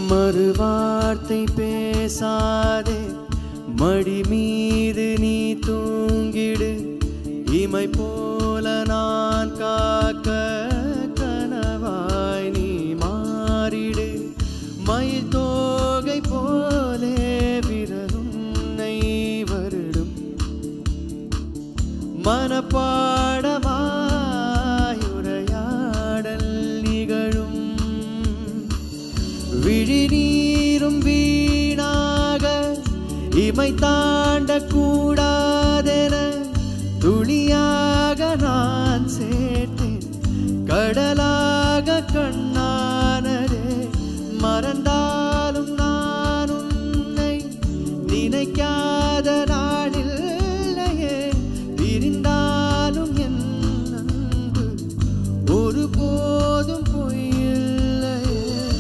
மறுவார்த்தை பேசாதே மடி மீது நீ தூங்கிடு இமை போல நான் காக்க கனவாய் நீ மாறிடு மயில் தோகை போலே விரலும் நை வருடும் மனப்பாடமாயுரையாடல் நிகழும் விழிநீரும் வீணாக இமை தாண்ட கூடாதென துளியாக நான் சேர்த்தேன் கடலாக கண்ணானதே மறந்தாலும் நான் உன்னை நினைக்காத நாளில்லையே பிரிந்தாலும் என் அன்பு ஒருபோதும் பொய்யில்லையே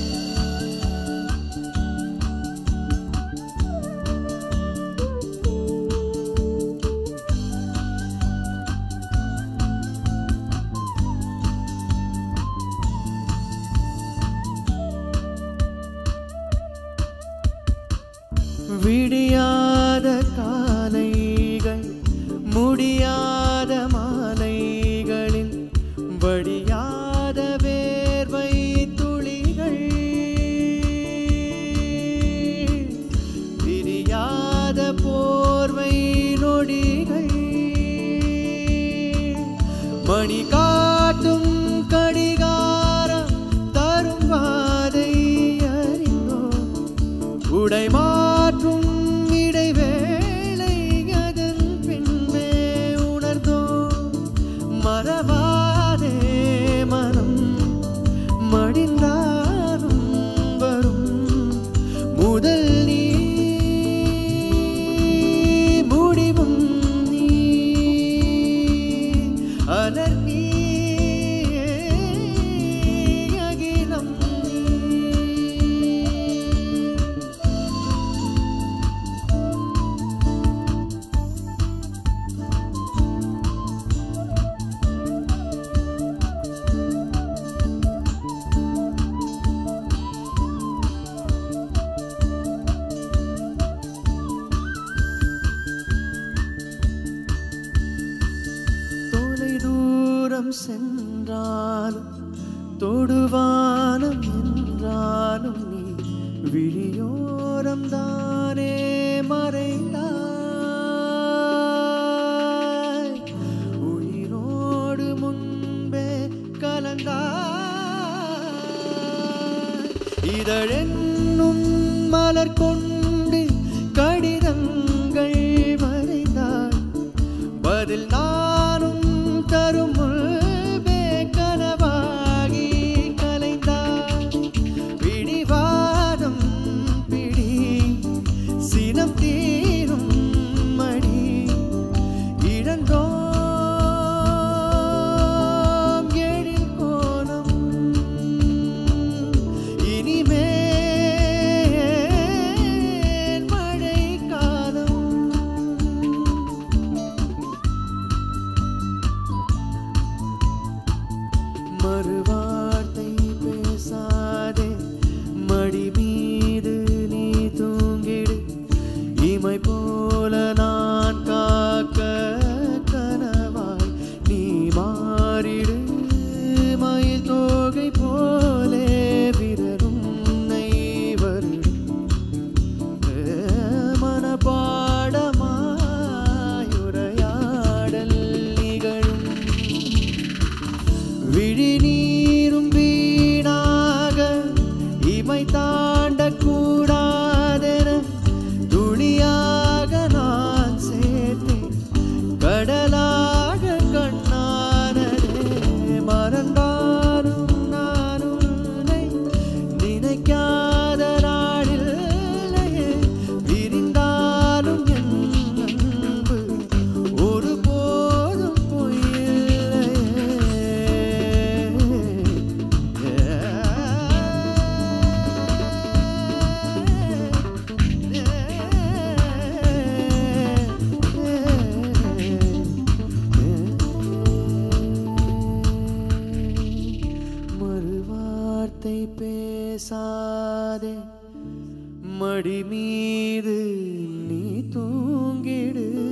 விடியாத காலைகள் முடியாத மாலைகளில் வடியாத வேர்வை துளிகள் விரியாத போர்வை நொடிகள் மணி காட்டும் கடிகாரம் தரும் வாதை அறிந்தோம் உடை மாற்றும் இடைவேளை அதன் பின்பே உணர்ந்தோம் மறவாதே மனம் மடிந்தாலும் வரும் முதல் நீ முடிவும் நீ அலர் நீ அகிலம் நீ தொலை தூரம் சென்றாலும் தொடுவானம் என்றாலும் நீ விழியோரம் தானே மறைந்தாய் உயிரோடு முன்பே கலந்தாய் இதழென்னும் மலர் கொண்டு கடிதங்கள் வரைந்தாய் பதில் நானும் தரும் முன்பே கனவாகி கலைந்தாய் பிடிவாதம் பிடி சினம் தீரும் மடி இழந்தோம் எழில் கோலம் இனிமேல் மழை காலம் மறுவார்த்தை பேசாதே மடி மீது நீ தூங்கிடு இமை போல நான் காக்க கனவாய் நீ மாறிடு மயில் தோகை போலே விரலும் நை வருடும் மனப்பாடமாயுரையாடல் நிகழும் விழிநீரும் வீணாக இமை தாண்ட கூடாதென துளியாக நான் சேர்த்தேன் கடலாக கண்ணானதே மறந்தாலும் நான் உன்னை நினைக்காத நாளில்லையே விரிந்தாலும் என் அன்பு ஒருபோதும் மறுவார்த்தை பேசாதே மடி மீது நீ தூங்கிடு